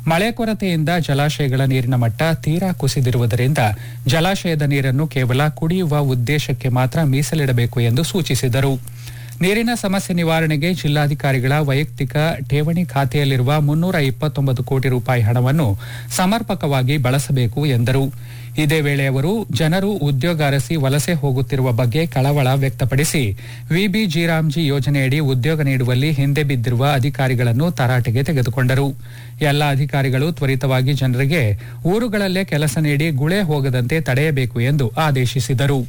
ಮಳೆ ಕೊರತೆಯಿಂದ ಜಲಾಶಯಗಳ ನೀರಿನ ಮಟ್ಟ ತೀರಾ ಕುಸಿದಿರುವುದರಿಂದ ಜಲಾಶಯದ ನೀರನ್ನು ಕೇವಲ ಕುಡಿಯುವ ಉದ್ದೇಶಕ್ಕೆ ಮಾತ್ರ ಮೀಸಲಿಡಬೇಕು ಎಂದು ಸೂಚಿಸಿದರು ನೀರಿನ ಸಮಸ್ಯೆ ನಿವಾರಣೆಗೆ ಜಿಲ್ಲಾಧಿಕಾರಿಗಳ ವೈಯಕ್ತಿಕ ಠೇವಣಿ ಖಾತೆಯಲ್ಲಿರುವ ಮುನ್ನೂರ ಇಪ್ಪತ್ತೊಂಬತ್ತು ಕೋಟಿ ರೂಪಾಯಿ ಹಣವನ್ನು ಸಮರ್ಪಕವಾಗಿ ಬಳಸಬೇಕು ಎಂದರು ಇದೇ ವೇಳೆ ಅವರು ಜನರು ಉದ್ಯೋಗ ಅರಸಿ ವಲಸೆ ಹೋಗುತ್ತಿರುವ ಬಗ್ಗೆ ಕಳವಳ ವ್ಯಕ್ತಪಡಿಸಿ ವಿಬಿ ಜಿರಾಮ್ಜಿ ಯೋಜನೆಯಡಿ ಉದ್ಯೋಗ ನೀಡುವಲ್ಲಿ ಹಿಂದೆ ಬಿದ್ದಿರುವ ಅಧಿಕಾರಿಗಳನ್ನು ತರಾಟೆಗೆ ತೆಗೆದುಕೊಂಡರು ಎಲ್ಲ ಅಧಿಕಾರಿಗಳು ತ್ವರಿತವಾಗಿ ಜನರಿಗೆ ಊರುಗಳಲ್ಲೇ ಕೆಲಸ ನೀಡಿ ಗುಳೆ ಹೋಗದಂತೆ ತಡೆಯಬೇಕು ಎಂದು ಆದೇಶಿಸಿದರು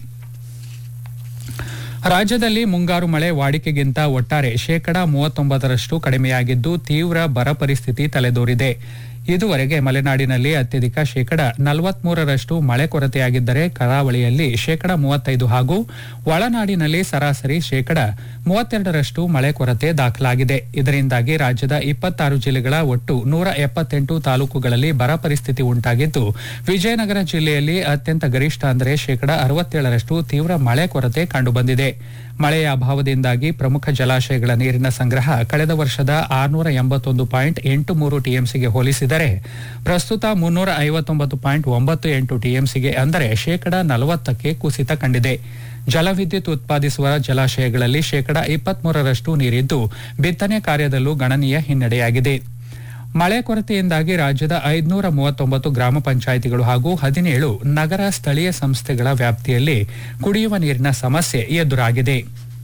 ರಾಜ್ಯದಲ್ಲಿ ಮುಂಗಾರು ಮಳೆ ವಾಡಿಕೆಗಿಂತ ಒಟ್ಟಾರೆ ಶೇಕಡಾ ಮೂವತ್ತೊಂಬತ್ತರಷ್ಟು ಕಡಿಮೆಯಾಗಿದ್ದು ತೀವ್ರ ಬರ ಪರಿಸ್ಥಿತಿ ತಲೆದೋರಿದೆ ಇದುವರೆಗೆ ಮಲೆನಾಡಿನಲ್ಲಿ ಅತ್ಯಧಿಕ ಶೇಕಡ ನಲವತ್ಮೂರರಷ್ಟು ಮಳೆ ಕೊರತೆಯಾಗಿದ್ದರೆ ಕರಾವಳಿಯಲ್ಲಿ ಶೇಕಡ ಮೂವತ್ತೈದು ಹಾಗೂ ಒಳನಾಡಿನಲ್ಲಿ ಸರಾಸರಿ ಶೇಕಡ ಮೂವತ್ತೆರಡರಷ್ಟು ಮಳೆ ಕೊರತೆ ದಾಖಲಾಗಿದೆ ಇದರಿಂದಾಗಿ ರಾಜ್ಯದ ಇಪ್ಪತ್ತಾರು ಜಿಲ್ಲೆಗಳ ಒಟ್ಟು ನೂರ ಎಪ್ಪತ್ತೆಂಟು ತಾಲೂಕುಗಳಲ್ಲಿ ಬರ ಪರಿಸ್ಥಿತಿ ಉಂಟಾಗಿದ್ದು ವಿಜಯನಗರ ಜಿಲ್ಲೆಯಲ್ಲಿ ಅತ್ಯಂತ ಗರಿಷ್ಠ ಅಂದರೆ ಶೇಕಡ ಅರವತ್ತೇಳರಷ್ಟು ತೀವ್ರ ಮಳೆ ಕೊರತೆ ಕಂಡುಬಂದಿದೆ ಮಳೆಯ ಅಭಾವದಿಂದಾಗಿ ಪ್ರಮುಖ ಜಲಾಶಯಗಳ ನೀರಿನ ಸಂಗ್ರಹ ಕಳೆದ ವರ್ಷದ ಆರುನೂರ ಎಂಬತ್ತೊಂದು ಪಾಯಿಂಟ್ ಎಂಟು ಮೂರು ಟಿಎಂಸಿಗೆ ಹೋಲಿಸಿದರೆ ಪ್ರಸ್ತುತ ಮುನ್ನೂರ ಐವತ್ತೊಂಬತ್ತು ಪಾಯಿಂಟ್ ಒಂಬತ್ತು ಎಂಟು ಟಿಎಂಸಿಗೆ ಅಂದರೆ ಶೇಕಡ ನಲವತ್ತಕ್ಕೆ ಕುಸಿತ ಕಂಡಿದೆ ಜಲವಿದ್ಯುತ್ ಉತ್ಪಾದಿಸುವ ಜಲಾಶಯಗಳಲ್ಲಿ ಶೇಕಡ ಇಪ್ಪತ್ಮೂರರಷ್ಟು ನೀರಿದ್ದು ಬಿತ್ತನೆ ಕಾರ್ಯದಲ್ಲೂ ಗಣನೀಯ ಹಿನ್ನಡೆಯಾಗಿದೆ ಮಳೆ ಕೊರತೆಯಿಂದಾಗಿ ರಾಜ್ಯದ ಐದುನೂರ ಮೂವತ್ತೊಂಬತ್ತು ಗ್ರಾಮ ಪಂಚಾಯಿತಿಗಳು ಹಾಗೂ ಹದಿನೇಳು ನಗರ ಸ್ಥಳೀಯ ಸಂಸ್ಥೆಗಳ ವ್ಯಾಪ್ತಿಯಲ್ಲಿ ಕುಡಿಯುವ ನೀರಿನ ಸಮಸ್ಯೆ ಎದುರಾಗಿದೆ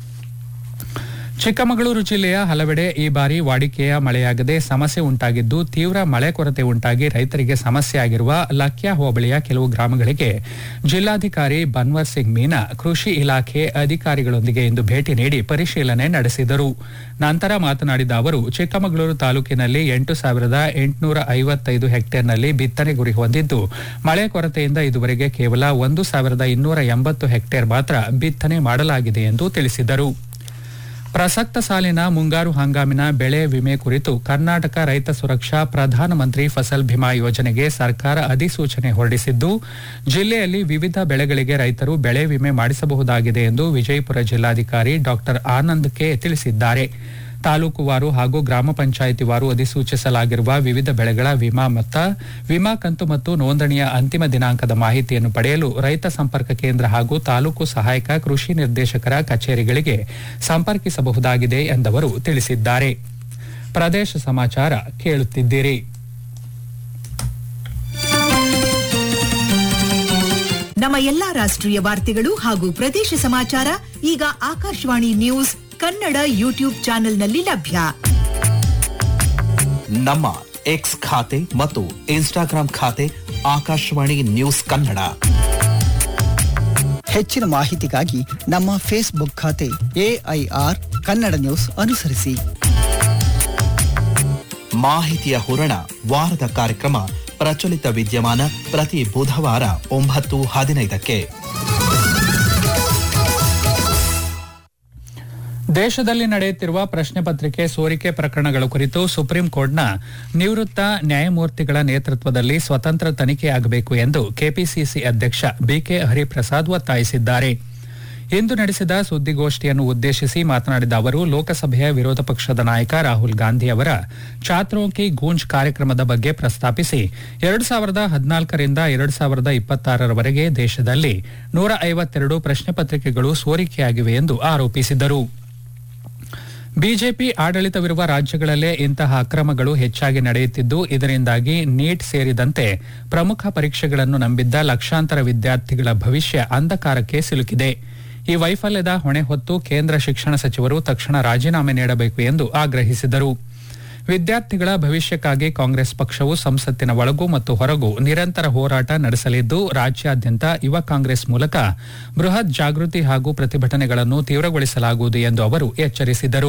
ಚಿಕ್ಕಮಗಳೂರು ಜಿಲ್ಲೆಯ ಹಲವೆಡೆ ಈ ಬಾರಿ ವಾಡಿಕೆಯ ಮಳೆಯಾಗದೆ ಸಮಸ್ಯೆ ಉಂಟಾಗಿದ್ದು ತೀವ್ರ ಮಳೆ ಕೊರತೆ ಉಂಟಾಗಿ ರೈತರಿಗೆ ಸಮಸ್ಯೆಯಾಗಿರುವ ಲಕ್ಯಾ ಹೋಬಳಿಯ ಕೆಲವು ಗ್ರಾಮಗಳಿಗೆ ಜಿಲ್ಲಾಧಿಕಾರಿ ಬನ್ವರ್ ಸಿಂಗ್ ಮೀನಾ ಕೃಷಿ ಇಲಾಖೆ ಅಧಿಕಾರಿಗಳೊಂದಿಗೆ ಇಂದು ಭೇಟಿ ನೀಡಿ ಪರಿಶೀಲನೆ ನಡೆಸಿದರು ನಂತರ ಮಾತನಾಡಿದ ಅವರು ಚಿಕ್ಕಮಗಳೂರು ತಾಲೂಕಿನಲ್ಲಿ ಎಂಟು ಸಾವಿರದ ಎಂಟುನೂರ ಐವತ್ತೈದು ಹೆಕ್ಟೇರ್ನಲ್ಲಿ ಬಿತ್ತನೆ ಗುರಿ ಹೊಂದಿದ್ದು ಮಳೆ ಕೊರತೆಯಿಂದ ಇದುವರೆಗೆ ಕೇವಲ ಒಂದು ಸಾವಿರದ ಇನ್ನೂರ ಎಂಬತ್ತು ಹೆಕ್ಟೇರ್ ಮಾತ್ರ ಬಿತ್ತನೆ ಮಾಡಲಾಗಿದೆ ಎಂದು ತಿಳಿಸಿದರು ಪ್ರಸಕ್ತ ಸಾಲಿನ ಮುಂಗಾರು ಹಂಗಾಮಿನ ಬೆಳೆ ವಿಮೆ ಕುರಿತು ಕರ್ನಾಟಕ ರೈತ ಸುರಕ್ಷಾ ಪ್ರಧಾನಮಂತ್ರಿ ಫಸಲ್ ಭೀಮಾ ಯೋಜನೆಗೆ ಸರ್ಕಾರ ಅಧಿಸೂಚನೆ ಹೊರಡಿಸಿದ್ದು ಜಿಲ್ಲೆಯಲ್ಲಿ ವಿವಿಧ ಬೆಳೆಗಳಿಗೆ ರೈತರು ಬೆಳೆ ವಿಮೆ ಮಾಡಿಸಬಹುದಾಗಿದೆ ಎಂದು ವಿಜಯಪುರ ಜಿಲ್ಲಾಧಿಕಾರಿ ಡಾ ಆನಂದ್ ಕೆ ತಿಳಿಸಿದ್ದಾರೆ ತಾಲೂಕುವಾರು ಹಾಗೂ ಗ್ರಾಮ ಪಂಚಾಯಿತಿ ವಾರು ಅಧಿಸೂಚಿಸಲಾಗಿರುವ ವಿವಿಧ ಬೆಳೆಗಳ ವಿಮಾ ಮೊತ್ತ ವಿಮಾ ಕಂತು ಮತ್ತು ನೋಂದಣಿಯ ಅಂತಿಮ ದಿನಾಂಕದ ಮಾಹಿತಿಯನ್ನು ಪಡೆಯಲು ರೈತ ಸಂಪರ್ಕ ಕೇಂದ್ರ ಹಾಗೂ ತಾಲೂಕು ಸಹಾಯಕ ಕೃಷಿ ನಿರ್ದೇಶಕರ ಕಚೇರಿಗಳಿಗೆ ಸಂಪರ್ಕಿಸಬಹುದಾಗಿದೆ ಎಂದವರು ತಿಳಿಸಿದ್ದಾರೆ ಪ್ರದೇಶ ಸಮಾಚಾರ ಕೇಳುತ್ತಿದ್ದೀರಿ ನಮ್ಮ ಎಲ್ಲಾ ರಾಷ್ಟ್ರೀಯ ವಾರ್ತೆಗಳು ಹಾಗೂ ಪ್ರದೇಶ ಸಮಾಚಾರ ಈಗ ಆಕಾಶವಾಣಿ ನ್ಯೂಸ್ ಕನ್ನಡ ಯೂಟ್ಯೂಬ್ ಚಾನೆಲ್ನಲ್ಲಿ ಲಭ್ಯ ನಮ್ಮ ಎಕ್ಸ್ ಖಾತೆ ಮತ್ತು ಇನ್ಸ್ಟಾಗ್ರಾಂ ಖಾತೆ ಆಕಾಶವಾಣಿ ನ್ಯೂಸ್ ಕನ್ನಡ ಹೆಚ್ಚಿನ ಮಾಹಿತಿಗಾಗಿ ನಮ್ಮ ಫೇಸ್ಬುಕ್ ಖಾತೆ ಎಐಆರ್ ಕನ್ನಡ ನ್ಯೂಸ್ ಅನುಸರಿಸಿ ಮಾಹಿತಿಯ ಹೂರಣ ವಾರದ ಕಾರ್ಯಕ್ರಮ ಪ್ರಚಲಿತ ವಿದ್ಯಮಾನ ಪ್ರತಿ ಬುಧವಾರ ಒಂಬತ್ತು ಹದಿನೈದಕ್ಕೆ ದೇಶದಲ್ಲಿ ನಡೆಯುತ್ತಿರುವ ಪ್ರಶ್ನೆ ಪತ್ರಿಕೆ ಸೋರಿಕೆ ಪ್ರಕರಣಗಳ ಕುರಿತು ಸುಪ್ರೀಂ ಕೋರ್ಟ್ನ ನಿವೃತ್ತ ನ್ಯಾಯಮೂರ್ತಿಗಳ ನೇತೃತ್ವದಲ್ಲಿ ಸ್ವತಂತ್ರ ತನಿಖೆಯಾಗಬೇಕು ಎಂದು ಕೆಪಿಸಿಸಿ ಅಧ್ಯಕ್ಷ ಬಿಕೆ ಹರಿಪ್ರಸಾದ್ ಒತ್ತಾಯಿಸಿದ್ದಾರೆ ಇಂದು ನಡೆಸಿದ ಸುದ್ದಿಗೋಷ್ಠಿಯನ್ನು ಉದ್ದೇಶಿಸಿ ಮಾತನಾಡಿದ ಅವರು ಲೋಕಸಭೆಯ ವಿರೋಧ ಪಕ್ಷದ ನಾಯಕ ರಾಹುಲ್ ಗಾಂಧಿ ಅವರ ಚಾತ್ರೋಂ ಕಿ ಗೂಂಜ್ ಕಾರ್ಯಕ್ರಮದ ಬಗ್ಗೆ ಪ್ರಸ್ತಾಪಿಸಿ ಎರಡು ಸಾವಿರದ ಹದಿನಾಲ್ಕರಿಂದ ಎರಡು ಸಾವಿರದ ಇಪ್ಪತ್ತಾರರವರೆಗೆ ದೇಶದಲ್ಲಿ ನೂರ ಐವತ್ತೆರಡು ಪ್ರಶ್ನೆ ಪತ್ರಿಕೆಗಳು ಸೋರಿಕೆಯಾಗಿವೆ ಎಂದು ಆರೋಪಿಸಿದರು ಬಿಜೆಪಿ ಆಡಳಿತವಿರುವ ರಾಜ್ಯಗಳಲ್ಲೇ ಇಂತಹ ಅಕ್ರಮಗಳು ಹೆಚ್ಚಾಗಿ ನಡೆಯುತ್ತಿದ್ದು ಇದರಿಂದಾಗಿ ನೀಟ್ ಸೇರಿದಂತೆ ಪ್ರಮುಖ ಪರೀಕ್ಷೆಗಳನ್ನು ನಂಬಿದ್ದ ಲಕ್ಷಾಂತರ ವಿದ್ಯಾರ್ಥಿಗಳ ಭವಿಷ್ಯ ಅಂಧಕಾರಕ್ಕೆ ಸಿಲುಕಿದೆ ಈ ವೈಫಲ್ಯದ ಹೊಣೆ ಹೊತ್ತು ಕೇಂದ್ರ ಶಿಕ್ಷಣ ಸಚಿವರು ತಕ್ಷಣ ರಾಜೀನಾಮೆ ನೀಡಬೇಕು ಎಂದು ಆಗ್ರಹಿಸಿದರು ವಿದ್ಯಾರ್ಥಿಗಳ ಭವಿಷ್ಯಕ್ಕಾಗಿ ಕಾಂಗ್ರೆಸ್ ಪಕ್ಷವು ಸಂಸತ್ತಿನ ಒಳಗೂ ಮತ್ತು ಹೊರಗೂ ನಿರಂತರ ಹೋರಾಟ ನಡೆಸಲಿದ್ದು ರಾಜ್ಯಾದ್ಯಂತ ಯುವ ಕಾಂಗ್ರೆಸ್ ಮೂಲಕ ಬೃಹತ್ ಜಾಗೃತಿ ಹಾಗೂ ಪ್ರತಿಭಟನೆಗಳನ್ನು ತೀವ್ರಗೊಳಿಸಲಾಗುವುದು ಎಂದು ಅವರು ಎಚ್ಚರಿಸಿದರು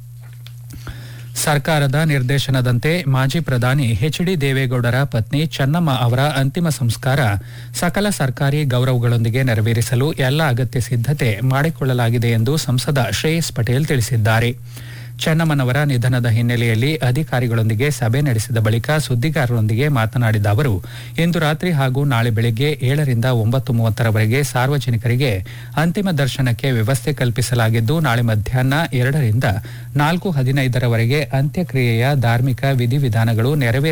ಸರ್ಕಾರದ ನಿರ್ದೇಶನದಂತೆ ಮಾಜಿ ಪ್ರಧಾನಿ ಎಚ್ ಡಿ ದೇವೇಗೌಡರ ಪತ್ನಿ ಚೆನ್ನಮ್ಮ ಅವರ ಅಂತಿಮ ಸಂಸ್ಕಾರ ಸಕಲ ಸರ್ಕಾರಿ ಗೌರವಗಳೊಂದಿಗೆ ನೆರವೇರಿಸಲು ಎಲ್ಲ ಅಗತ್ಯ ಸಿದ್ದತೆ ಮಾಡಿಕೊಳ್ಳಲಾಗಿದೆ ಎಂದು ಸಂಸದ ಶ್ರೇಯಸ್ ಪಟೇಲ್ ತಿಳಿಸಿದ್ದಾರೆ ಚೆನ್ನಮ್ಮನವರ ನಿಧನದ ಹಿನ್ನೆಲೆಯಲ್ಲಿ ಅಧಿಕಾರಿಗಳೊಂದಿಗೆ ಸಭೆ ನಡೆಸಿದ ಬಳಿಕ ಸುದ್ದಿಗಾರರೊಂದಿಗೆ ಮಾತನಾಡಿದ ಅವರು ಇಂದು ರಾತ್ರಿ ಹಾಗೂ ನಾಳೆ ಬೆಳಗ್ಗೆ ಏಳರಿಂದ ಒಂಬತ್ತು ಮೂವತ್ತರವರೆಗೆ ಸಾರ್ವಜನಿಕರಿಗೆ ಅಂತಿಮ ದರ್ಶನಕ್ಕೆ ವ್ಯವಸ್ಥೆ ಕಲ್ಪಿಸಲಾಗಿದ್ದು ನಾಳೆ ಮಧ್ಯಾಹ್ನ ಎರಡರಿಂದ ನಾಲ್ಕು ಹದಿನೈದರವರೆಗೆ ಅಂತ್ಯಕ್ರಿಯೆಯ ಧಾರ್ಮಿಕ ವಿಧಿವಿಧಾನಗಳು ನೆರವೇರ